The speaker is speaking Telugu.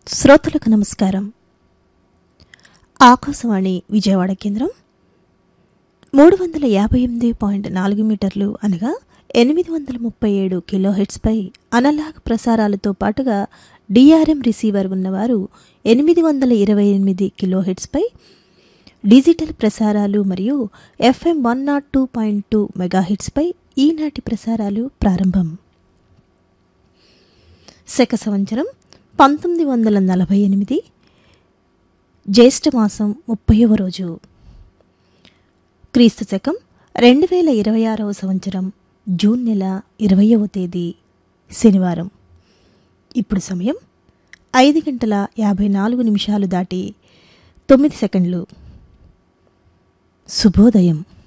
శ్రోతలకు నమస్కారం ఆకాశవాణి విజయవాడ కేంద్రం మూడు వందల యాభై ఎనిమిది పాయింట్ నాలుగు మీటర్లు అనగా ఎనిమిది వందల ముప్పై ఏడు కిలోహెట్స్పై అనలాగ్ ప్రసారాలతో పాటుగా డిఆర్ఎం రిసీవర్ ఉన్నవారు ఎనిమిది వందల ఇరవై ఎనిమిది కిలోహెట్స్పై డిజిటల్ ప్రసారాలు మరియు FM one not two point two మెగాహిట్స్పై ఈనాటి ప్రసారాలు ప్రారంభం శక సంవత్సరం పంతొమ్మిది వందల నలభై ఎనిమిది జ్యేష్ఠమాసం ముప్పైవ రోజు క్రీస్తు శకం రెండు వేల ఇరవై ఆరవ సంవత్సరం జూన్ నెల ఇరవయవ తేదీ శనివారం ఇప్పుడు సమయం ఐదు గంటల యాభై నాలుగు నిమిషాలు దాటి తొమ్మిది సెకండ్లు శుభోదయం